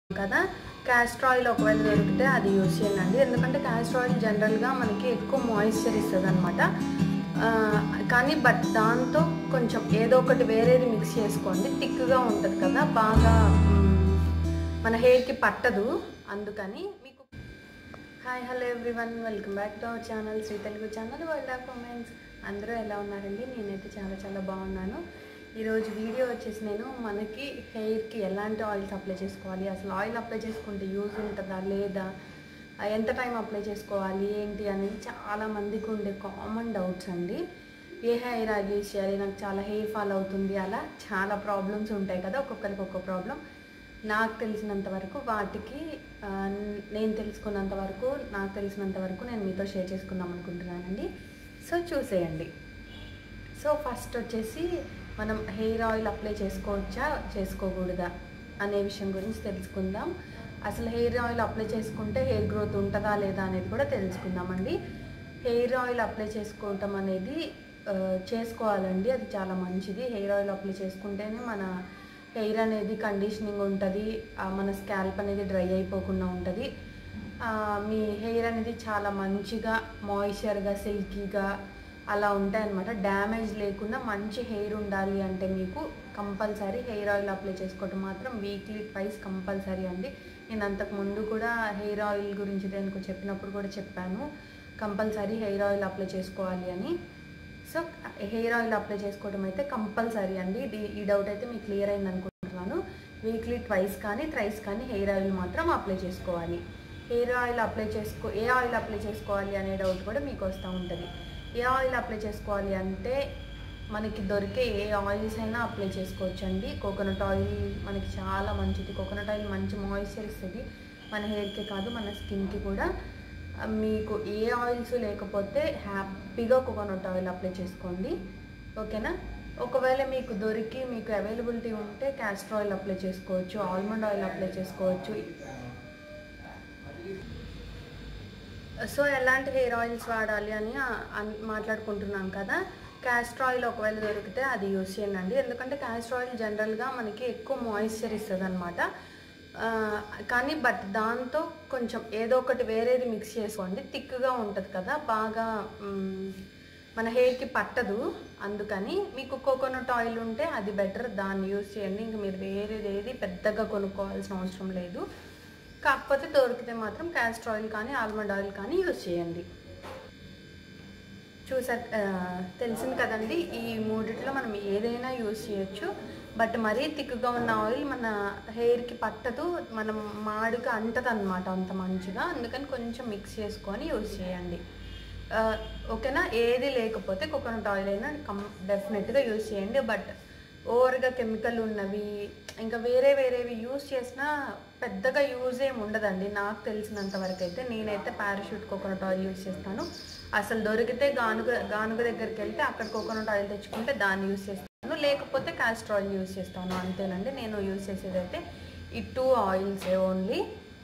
కదా castor oil ఒకవేళ దొరికితే అది యూస్ చేయండి ఎందుకంటే క్యాస్టర్ ఆయిల్ జనరల్గా మనకి ఎక్కువ మాయిశ్చర్ ఇస్తుంది అనమాట కానీ బట్ దాంతో కొంచెం ఏదో ఒకటి వేరేది మిక్స్ చేసుకోండి థిక్గా ఉంటుంది కదా బాగా మ్, మన హెయిర్కి పట్టదు అందుకని మీకు hi hello everyone welcome back to our channel Sri Telugu channel world of women's అందరూ ఎలా ఉన్నారండి నేనైతే చాలా చాలా బాగున్నాను ఈరోజు వీడియో వచ్చేసి నేను మనకి హెయిర్కి ఎలాంటి ఆయిల్స్ అప్లై చేసుకోవాలి అసలు ఆయిల్ అప్లై చేసుకుంటే యూజ్ ఉంటుందా లేదా ఆ, ఎంత టైం అప్లై చేసుకోవాలి ఏంటి అనేది చాలా మందికి ఉండే కామన్ డౌట్స్ అండి ఏ హెయిర్ ఆయిల్ యూజ్ చేయాలి నాకు చాలా హెయిర్ ఫాల్ అవుతుంది అలా చాలా ప్రాబ్లమ్స్ ఉంటాయి కదా ఒక్కొక్కరికి ఒక్కొక్క ప్రాబ్లం నాకు తెలిసినంత వరకు వాటికి ఆ, నేను తెలుసుకున్నంత వరకు నాకు తెలిసినంత వరకు నేను మీతో షేర్ చేసుకుందాం అనుకుంటున్నానండి సో చూసేయండి సో ఫస్ట్ వచ్చేసి మనం హెయిర్ ఆయిల్ అప్లై చేసుకోవచ్చా చేసుకోకూడదా అనే విషయం గురించి తెలుసుకుందాం అసలు హెయిర్ ఆయిల్ అప్లై చేసుకుంటే హెయిర్ గ్రోత్ ఉంటుందా లేదా అనేది కూడా తెలుసుకుందామండి హెయిర్ ఆయిల్ అప్లై చేసుకోవటం అనేది ఆ, చేసుకోవాలండి అది చాలా మంచిది హెయిర్ ఆయిల్ అప్లై చేసుకుంటేనే మన హెయిర్ అనేది కండిషనింగ్ ఉంటుంది మన స్కాల్ప్ అనేది డ్రై అయిపోకుండా ఉంటుంది ఆ, మీ హెయిర్ అనేది చాలా మంచిగా మాయిశ్చర్గా సిల్కీగా అలా ఉంటాయన్నమాట డ్యామేజ్ లేకుండా మంచి హెయిర్ ఉండాలి అంటే మీకు కంపల్సరీ హెయిర్ ఆయిల్ అప్లై చేసుకోవటం మాత్రం వీక్లీ ట్వైస్ కంపల్సరీ అండి నేను అంతకు ముందు కూడా హెయిర్ ఆయిల్ గురించి దేనికి చెప్పినప్పుడు కూడా చెప్పాను కంపల్సరీ హెయిర్ ఆయిల్ అప్లై చేసుకోవాలి అని సో హెయిర్ ఆయిల్ అప్లై చేసుకోవడం అయితే కంపల్సరీ అండి ఇది ఈ డౌట్ అయితే మీకు క్లియర్ అయింది అనుకుంటున్నాను వీక్లీ ట్వైస్ కానీ థ్రైస్ కానీ హెయిర్ ఆయిల్ మాత్రం అప్లై చేసుకోవాలి హెయిర్ ఆయిల్ అప్లై చేసుకో ఏ ఆయిల్ అప్లై చేసుకోవాలి అనే డౌట్ కూడా మీకు వస్తూ ఉంటుంది ఏ ఆయిల్ అప్లై చేసుకోవాలి అంటే మనకి దొరికే ఏ ఆయిల్స్ అయినా అప్లై చేసుకోవచ్చు అండి కోకోనట్ ఆయిల్ మనకి చాలా మంచిది కోకోనట్ ఆయిల్ మంచి మాయిశ్చర్ ఇస్తుంది మన హెయిర్కి కాదు మన స్కిన్కి కూడా ఆ, మీకు ఏ ఆయిల్స్ లేకపోతే హ్యాపీగా కోకోనట్ ఆయిల్ అప్లై చేసుకోండి ఓకేనా ఒకవేళ మీకు దొరికి మీకు అవైలబిలిటీ ఉంటే క్యాస్టర్ ఆయిల్ అప్లై చేసుకోవచ్చు ఆల్మండ్ ఆయిల్ అప్లై చేసుకోవచ్చు సో ఎలాంటి హెయిర్ ఆయిల్స్ వాడాలి అని ఆ- అన్- మాట్లాడుకుంటున్నాం కదా క్యాస్టర్ ఆయిల్ ఒకవేళ దొరికితే అది యూస్ చేయండి ఎందుకంటే క్యాస్టర్ ఆయిల్ జనరల్గా మనకి ఎక్కువ మాయిశ్చర్ ఇస్తుంది అనమాట కానీ బట్ దాంతో కొంచెం ఏదో ఒకటి వేరేది మిక్స్ చేసుకోండి థిక్గా ఉంటుంది కదా బాగా మ్, మన హెయిర్కి పట్టదు అందుకని మీకు కోకోనట్ ఆయిల్ ఉంటే అది బెటర్ దాన్ని యూస్ చేయండి ఇంక మీరు వేరేది ఏది పెద్దగా కొనుక్కోవాల్సిన అవసరం లేదు కాకపోతే దొరికితే మాత్రం క్యాస్టర్ ఆయిల్ కానీ ఆల్మండ్ ఆయిల్ కానీ యూస్ చేయండి చూసా ఆ, తెలిసింది కదండి ఈ మూడిట్లో మనం ఏదైనా యూస్ చేయొచ్చు బట్ మరీ థిక్గా ఉన్న ఆయిల్ మన హెయిర్కి పట్టదు మనం మాడుగా అంటది అనమాట అంత మంచిగా అందుకని కొంచెం మిక్స్ చేసుకొని యూస్ చేయండి ఆ, ఓకేనా ఏది లేకపోతే కోకోనట్ ఆయిల్ అయినా కం డెఫినెట్గా యూస్ చేయండి బట్ ఓవర్గా కెమికల్ ఉన్నవి ఇంకా వేరే వేరేవి యూస్ చేసినా పెద్దగా యూజ్ ఏమి ఉండదండి నాకు తెలిసినంత వరకు అయితే నేనైతే పారాషూట్ కోకోనట్ ఆయిల్ యూస్ చేస్తాను అసలు దొరికితే గానుగ గానుగ దగ్గరికి వెళ్తే అక్కడ కోకోనట్ ఆయిల్ తెచ్చుకుంటే దాన్ని యూస్ చేస్తాను లేకపోతే కాస్టర్ ఆయిల్ యూస్ చేస్తాను అంతేనండి నేను యూస్ చేసేది అయితే ఈ టూ ఆయిల్సే ఓన్లీ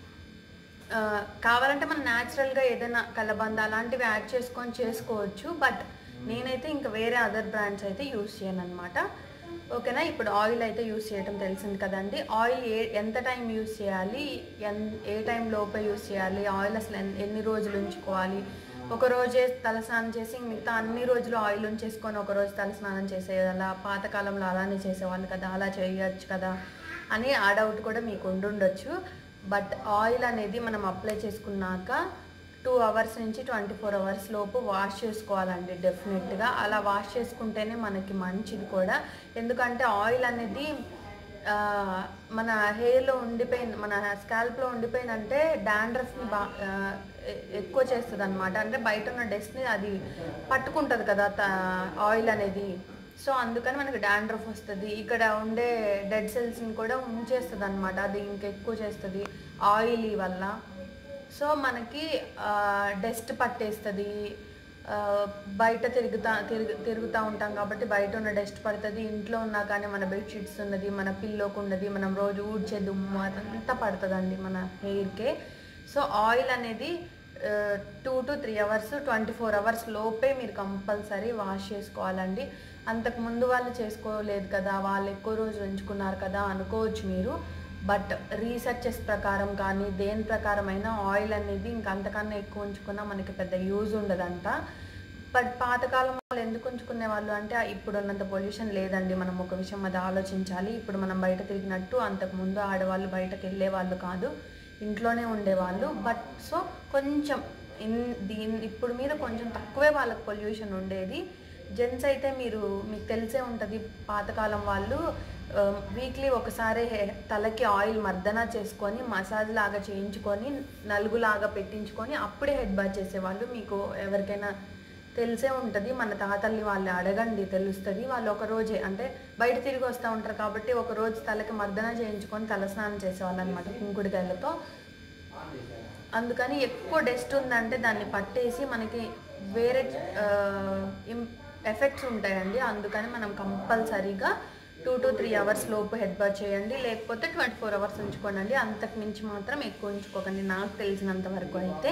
ఆ, కావాలంటే మనం న్యాచురల్గా ఏదైనా కలబంద అలాంటివి యాడ్ చేసుకొని చేసుకోవచ్చు బట్ నేనైతే ఇంకా వేరే అదర్ బ్రాండ్స్ అయితే యూస్ చేయను అనమాట ఓకేనా ఇప్పుడు ఆయిల్ అయితే యూస్ చేయడం తెలిసింది కదండి ఆయిల్ ఏ ఎంత టైం యూస్ చేయాలి ఎన్ ఏ టైం లోపే యూస్ చేయాలి ఆయిల్ అసలు ఎన్- ఎన్ని రోజులు ఉంచుకోవాలి ఒక రోజే తలస్నానం చేసి మిగతా అన్ని రోజులు ఆయిల్ ఉంచేసుకొని ఒక రోజు తలస్నానం చేసేది అలా పాతకాలంలో అలానే చేసేవాళ్ళు కదా అలా చేయొచ్చు కదా అని ఆ డౌట్ కూడా మీకు ఉండుండొచ్చు బట్ ఆయిల్ అనేది మనం అప్లై చేసుకున్నాక టూ అవర్స్ నుంచి ట్వంటీ ఫోర్ అవర్స్ లోపు వాష్ చేసుకోవాలండి డెఫినెట్గా అలా వాష్ చేసుకుంటేనే మనకి మంచిది కూడా ఎందుకంటే ఆయిల్ అనేది ఆ, మన హెయిర్లో ఉండిపోయింది మన స్కాల్ప్లో ఉండిపోయిందంటే డాండ్రఫ్ని బా ఆ, ఎ- ఎక్కువ చేస్తుంది అనమాట అంటే బయట ఉన్న డస్ట్ని అది పట్టుకుంటుంది కదా త- ఆయిల్ అనేది సో అందుకని మనకి డాండ్రఫ్ వస్తుంది ఇక్కడ ఉండే డెడ్ సెల్స్ని కూడా ఉంచేస్తుంది అనమాట అది ఇంకెక్కువ చేస్తుంది ఆయిలీ వల్ల సో మనకి డస్ట్ పట్టేస్తుంది ఆ, బయట తిరుగుతా తిరుగు తిరుగుతూ ఉంటాం కాబట్టి బయట ఉన్న డస్ట్ పడుతుంది ఇంట్లో ఉన్నా కానీ మన బెడ్షీట్స్ ఉన్నది మన పిల్లోకి ఉన్నది మనం రోజు ఊడ్చే దుమ్ము అదంతా పడుతుందండి మన హెయిర్కే సో ఆయిల్ అనేది two to three hours twenty four hours లోపే మీరు కంపల్సరీ వాష్ చేసుకోవాలండి అంతకు ముందు వాళ్ళు చేసుకోలేదు కదా వాళ్ళు ఎక్కువ రోజులు ఉంచుకున్నారు కదా అనుకోవచ్చు మీరు బట్ రీసెర్చెస్ ప్రకారం కానీ దేని ప్రకారమైనా ఆయిల్ అనేది ఇంకా అంతకన్నా ఎక్కువ ఉంచుకున్నా మనకి పెద్ద యూజ్ ఉండదంట బట్ పాతకాలం వాళ్ళు ఎందుకు ఉంచుకునే వాళ్ళు అంటే ఇప్పుడు ఉన్నంత పొల్యూషన్ లేదండి మనం ఒక విషయం అది ఆలోచించాలి ఇప్పుడు మనం బయట తిరిగినట్టు అంతకుముందు ఆడవాళ్ళు బయటకు వెళ్ళే వాళ్ళు కాదు ఇంట్లోనే ఉండేవాళ్ళు బట్ సో కొంచెం ఇన్ దీని ఇప్పుడు మీద కొంచెం తక్కువే వాళ్ళకి పొల్యూషన్ ఉండేది జెంట్స్ అయితే మీరు మీకు తెలిసే ఉంటుంది పాతకాలం వాళ్ళు వీక్లీ ఒకసారి హె- తలకి ఆయిల్ మర్దన చేసుకొని మసాజ్ లాగా చేయించుకొని నలుగులాగా పెట్టించుకొని అప్పుడే హెడ్ బాత్ చేసేవాళ్ళు మీకు ఎవరికైనా తెలిసే ఉంటుంది మన తాతల్ని వాళ్ళు అడగండి తెలుస్తుంది వాళ్ళు ఒక రోజే అంటే బయట తిరిగి వస్తూ ఉంటారు కాబట్టి ఒక రోజు తలకి మర్దన చేయించుకొని తలస్నానం చేసేవాళ్ళు అనమాట కుంకుడికాయలతో అందుకని ఎక్కువ డస్ట్ ఉందంటే దాన్ని పట్టేసి మనకి వేరే ఎఫెక్ట్స్ ఉంటాయండి అందుకని మనం కంపల్సరీగా టూ టు త్రీ అవర్స్ లోపు హెడ్ బాత్ చేయండి లేకపోతే ట్వంటీ ఫోర్ అవర్స్ ఉంచుకోండి అంతకు మించి మాత్రం ఎక్కువ ఉంచుకోకండి నాకు తెలిసినంత వరకు అయితే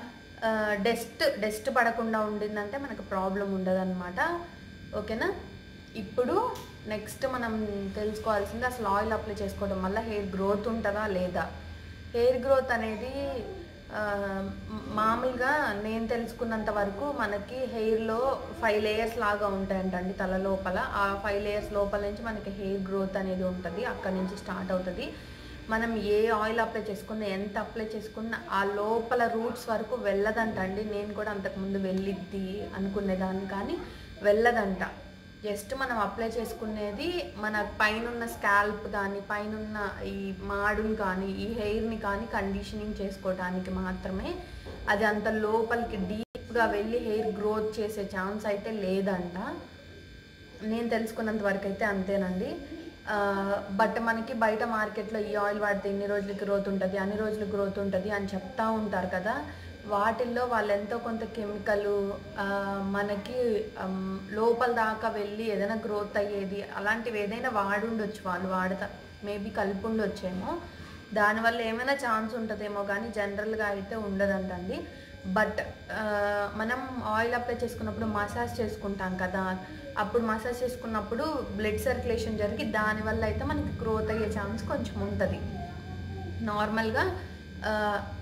డస్ట్ డస్ట్ పడకుండా ఉండిందంటే మనకు ప్రాబ్లం ఉండదన్నమాట ఓకేనా ఇప్పుడు నెక్స్ట్ మనం తెలుసుకోవాల్సింది అసలు ఆయిల్ అప్లై చేసుకోవడం వల్ల హెయిర్ గ్రోత్ ఉంటుందా లేదా హెయిర్ గ్రోత్ అనేది ఆ, మ- మామూలుగా నేను తెలుసుకున్నంత వరకు మనకి హెయిర్లో ఫైవ్ లేయర్స్ లాగా ఉంటాయంటండి తల లోపల ఆ ఫైవ్ లేయర్స్ లోపల నుంచి మనకి హెయిర్ గ్రోత్ అనేది ఉంటుంది అక్కడ నుంచి స్టార్ట్ అవుతుంది మనం ఏ ఆయిల్ అప్లై చేసుకున్నా ఎంత అప్లై చేసుకున్నా ఆ లోపల రూట్స్ వరకు వెళ్ళదంటండి నేను కూడా అంతకుముందు వెళ్ళిద్ది అనుకునేదాన్ని కానీ వెళ్ళదంట జస్ట్ మనం అప్లై చేసుకునేది మన పైనున్న స్కాల్ప్ కానీ పైనున్న ఈ మాడుని కానీ ఈ హెయిర్ని కానీ కండిషనింగ్ చేసుకోవడానికి మాత్రమే అది అంత లోపలికి డీప్గా వెళ్ళి హెయిర్ గ్రోత్ చేసే ఛాన్స్ అయితే లేదంట నేను తెలుసుకున్నంత వరకు అయితే అంతేనండి ఆ, బట్ మనకి బయట మార్కెట్లో ఈ ఆయిల్ వాడితే ఇన్ని రోజులకి గ్రోత్ ఉంటుంది అన్ని రోజులు గ్రోత్ ఉంటుంది అని చెప్తా ఉంటారు కదా వాటిల్లో వాళ్ళు ఎంతో కొంత కెమికల్ మనకి ఆమ్, లోపల దాకా వెళ్ళి ఏదైనా గ్రోత్ అయ్యేది అలాంటివి ఏదైనా వాడుండొచ్చు వాళ్ళు వాడతా మేబీ కలిపి ఉండొచ్చేమో దానివల్ల ఏమైనా ఛాన్స్ ఉంటుందేమో కానీ జనరల్గా అయితే ఉండదంటండి బట్ మనం ఆయిల్ అప్లై చేసుకున్నప్పుడు మసాజ్ చేసుకుంటాం కదా అప్పుడు మసాజ్ చేసుకున్నప్పుడు బ్లడ్ సర్క్యులేషన్ జరిగి దానివల్ల అయితే మనకి గ్రోత్ అయ్యే ఛాన్స్ కొంచెం ఉంటుంది నార్మల్గా ఆ,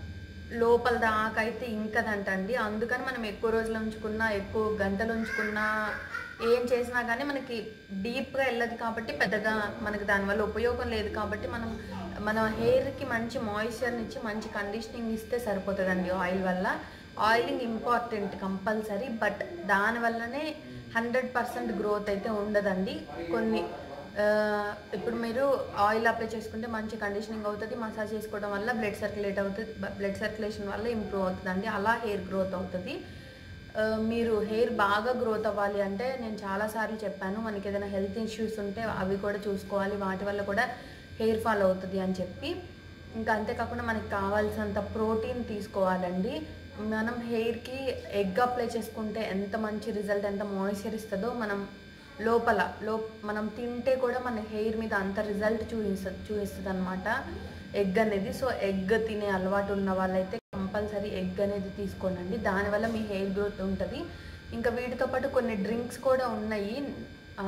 లోపల దాకా అయితే ఇంకదంటండి అందుకని మనం ఎక్కువ రోజులు ఉంచుకున్నా ఎక్కువ గంటలు ఉంచుకున్నా ఏం చేసినా కానీ మనకి డీప్గా వెళ్ళదు కాబట్టి పెద్దగా మనకి దానివల్ల ఉపయోగం లేదు కాబట్టి మనం మన హెయిర్కి మంచి మాయిశ్చర్ని ఇచ్చి మంచి కండిషనింగ్ ఇస్తే సరిపోతుందండి ఆయిల్ వల్ల ఆయిలింగ్ ఇంపార్టెంట్ కంపల్సరీ బట్ దానివల్లనే హండ్రెడ్ పర్సెంట్ గ్రోత్ అయితే ఉండదండి కొన్ని ఆ, ఇప్పుడు మీరు ఆయిల్ అప్లై చేసుకుంటే మంచి కండిషనింగ్ అవుతుంది మసాజ్ చేసుకోవడం వల్ల బ్లడ్ సర్క్యులేట్ అవుతుంది బ్లడ్ సర్క్యులేషన్ వల్ల ఇంప్రూవ్ అవుతుందండి అలా హెయిర్ గ్రోత్ అవుతుంది ఆ, మీరు హెయిర్ బాగా గ్రోత్ అవ్వాలి అంటే నేను చాలాసార్లు చెప్పాను మనకి ఏదైనా హెల్త్ ఇష్యూస్ ఉంటే అవి కూడా చూసుకోవాలి వాటి వల్ల కూడా హెయిర్ ఫాల్ అవుతుంది అని చెప్పి ఇంకా అంతేకాకుండా మనకి కావాల్సినంత ప్రోటీన్ తీసుకోవాలండి మనం హెయిర్కి ఎగ్ అప్లై చేసుకుంటే ఎంత మంచి రిజల్ట్ ఎంత మాయిశ్చర్ ఇస్తుందో మనం లోపల లో మనం తింటే కూడా మన హెయిర్ మీద అంత రిజల్ట్ చూపిస్తుంది చూపిస్తుంది అనమాట ఎగ్ అనేది సో ఎగ్ తినే అలవాటు ఉన్న వాళ్ళైతే కంపల్సరీ ఎగ్ అనేది తీసుకోనండి దానివల్ల మీ హెయిర్ గ్రోత్ ఉంటుంది ఇంకా వీటితో పాటు కొన్ని డ్రింక్స్ కూడా ఉన్నాయి ఆ,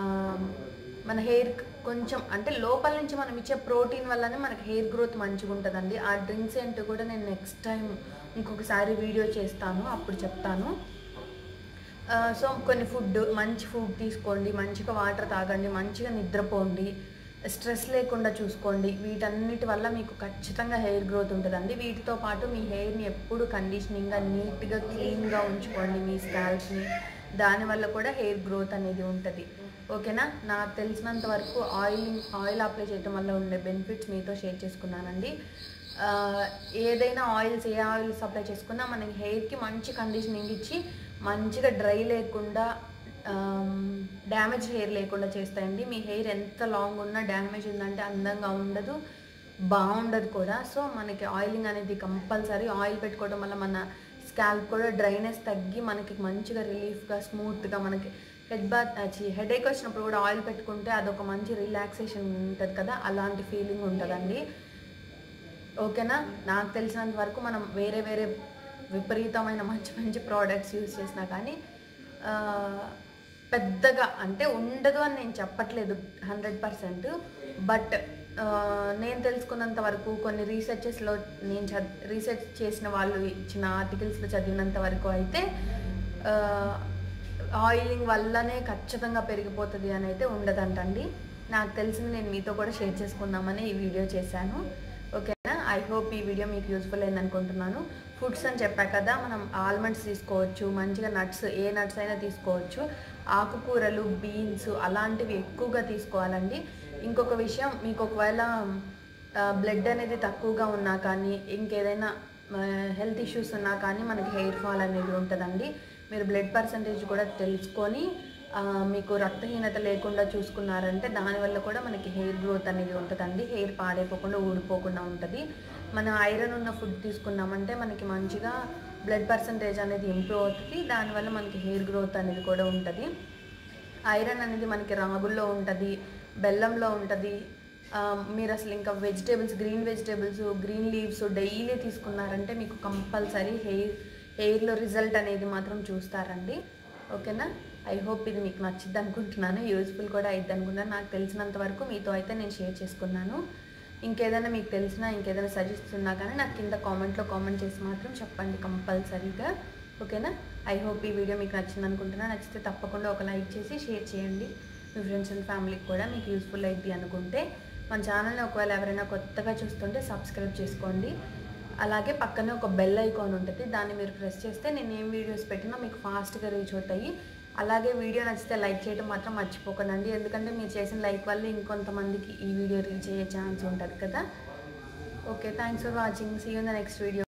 మన హెయిర్ కొంచెం అంటే లోపల నుంచి మనం ఇచ్చే ప్రోటీన్ వల్లనే మనకి హెయిర్ గ్రోత్ మంచిగా ఉంటుందండి ఆ డ్రింక్స్ ఏంటో కూడా నేను నెక్స్ట్ టైం ఇంకొకసారి వీడియో చేస్తాను అప్పుడు చెప్తాను ఆ, సో కొన్ని ఫుడ్ మంచి ఫుడ్ తీసుకోండి మంచిగా వాటర్ తాగండి మంచిగా నిద్రపోండి స్ట్రెస్ లేకుండా చూసుకోండి వీటన్నిటి వల్ల మీకు ఖచ్చితంగా హెయిర్ గ్రోత్ ఉంటుందండి వీటితో పాటు మీ హెయిర్ని ఎప్పుడు కండిషనింగ్గా నీట్గా క్లీన్గా ఉంచుకోండి మీ స్కాల్ప్ని దానివల్ల కూడా హెయిర్ గ్రోత్ అనేది ఉంటుంది ఓకేనా నాకు తెలిసినంత వరకు ఆయిలింగ్ ఆయిల్ అప్లై చేయడం వల్ల ఉండే బెనిఫిట్స్ మీతో షేర్ చేసుకున్నానండి ఆ, ఏదైనా ఆయిల్స్ ఏ ఆయిల్స్ అప్లై చేసుకున్నా మనకి హెయిర్కి మంచి కండిషనింగ్ ఇచ్చి మంచిగా డ్రై లేకుండా డ్యామేజ్ హెయిర్ లేకుండా చేస్తాయండి మీ హెయిర్ ఎంత లాంగ్ ఉన్నా డ్యామేజ్ ఉందంటే అందంగా ఉండదు బాగుండదు కూడా సో మనకి ఆయిలింగ్ అనేది కంపల్సరీ ఆయిల్ పెట్టుకోవడం వల్ల మన స్కాల్ప్ కూడా డ్రైనెస్ తగ్గి మనకి మంచిగా రిలీఫ్గా స్మూత్గా మనకి హెడ్ బాత్ హెడ్ ఏక్ వచ్చినప్పుడు కూడా ఆయిల్ పెట్టుకుంటే అదొక మంచి రిలాక్సేషన్ ఉంటుంది కదా అలాంటి ఫీలింగ్ ఉంటుందండి ఓకేనా నాకు తెలిసినంత వరకు మనం వేరే వేరే విపరీతమైన మంచి మంచి ప్రోడక్ట్స్ యూజ్ చేసినా కానీ ఆ, పెద్దగా అంటే ఉండదు అని నేను చెప్పట్లేదు హండ్రెడ్ పర్సెంట్ బట్ ఆ, నేను తెలుసుకున్నంత వరకు కొన్ని రీసెర్చెస్లో నేను చద్ రీసెర్చ్ చేసిన వాళ్ళు ఇచ్చిన ఆర్టికల్స్లో చదివినంత వరకు అయితే ఆ, ఆయిలింగ్ వల్లనే ఖచ్చితంగా పెరిగిపోతుంది అని అయితే ఉండదంటండి నాకు తెలిసింది నేను మీతో కూడా షేర్ చేసుకుందామని ఈ వీడియో చేశాను ఓకేనా ఐ హోప్ ఈ వీడియో మీకు యూస్ఫుల్ అయింది అనుకుంటున్నాను ఫుడ్స్ అని చెప్పా కదా మనం ఆల్మండ్స్ తీసుకోవచ్చు మంచిగా నట్స్ ఏ నట్స్ అయినా తీసుకోవచ్చు ఆకుకూరలు బీన్స్ అలాంటివి ఎక్కువగా తీసుకోవాలండి ఇంకొక విషయం మీకు ఒకవేళ బ్లడ్ అనేది తక్కువగా ఉన్నా కానీ ఇంకేదైనా హెల్త్ ఇష్యూస్ ఉన్నా కానీ మనకి హెయిర్ ఫాల్ అనేది ఉంటుందండి మీరు బ్లడ్ పర్సంటేజ్ కూడా తెలుసుకొని ఆ, మీకు రక్తహీనత లేకుండా చూసుకున్నారంటే దానివల్ల కూడా మనకి హెయిర్ గ్రోత్ అనేది ఉంటుందండి హెయిర్ పాడైపోకుండా ఊడిపోకుండా ఉంటుంది మనం ఐరన్ ఉన్న ఫుడ్ తీసుకున్నామంటే మనకి మంచిగా బ్లడ్ పర్సంటేజ్ అనేది ఇంప్రూవ్ అవుతుంది దానివల్ల మనకి హెయిర్ గ్రోత్ అనేది కూడా ఉంటుంది ఐరన్ అనేది మనకి రాగుల్లో ఉంటుంది బెల్లంలో ఉంటుంది ఆ, మీరు అసలు ఇంకా vegetables green vegetables green leaves daily తీసుకున్నారంటే మీకు కంపల్సరీ హెయిర్ హెయిర్లో రిజల్ట్ అనేది మాత్రం చూస్తారండి ఓకేనా ఐ హోప్ ఇది మీకు నచ్చిద్ది అనుకుంటున్నాను యూస్ఫుల్ కూడా అయిద్ది అనుకుంటున్నాను నాకు తెలిసినంత వరకు మీతో అయితే నేను షేర్ చేసుకున్నాను ఇంకేదైనా మీకు తెలిసినా ఇంకేదైనా సజెస్ట్ ఉన్నా కానీ నాకు కింద కామెంట్లో కామెంట్ చేసి మాత్రం చెప్పండి కంపల్సరీగా ఓకేనా ఐ హోప్ ఈ వీడియో మీకు నచ్చింది అనుకుంటున్నా నచ్చితే తప్పకుండా ఒక లైక్ చేసి షేర్ చేయండి మీ ఫ్రెండ్స్ అండ్ ఫ్యామిలీకి కూడా మీకు యూస్ఫుల్ అయింది అనుకుంటే మన ఛానల్ని ఒకవేళ ఎవరైనా కొత్తగా చూస్తుంటే సబ్స్క్రైబ్ చేసుకోండి అలాగే పక్కనే ఒక బెల్ ఐకాన్ ఉంటుంది దాన్ని మీరు ప్రెస్ చేస్తే నేను ఏం వీడియోస్ పెట్టినా మీకు ఫాస్ట్గా రీచ్ అవుతాయి అలాగే వీడియో నచ్చితే లైక్ చేయడం మాత్రం మర్చిపోకండి ఎందుకంటే మీరు చేసిన లైక్ వల్ల ఇంకొంతమందికి ఈ వీడియో రీచ్ అయ్యే ఛాన్స్ ఉంటుంది కదా okay thanks for watching see you the next video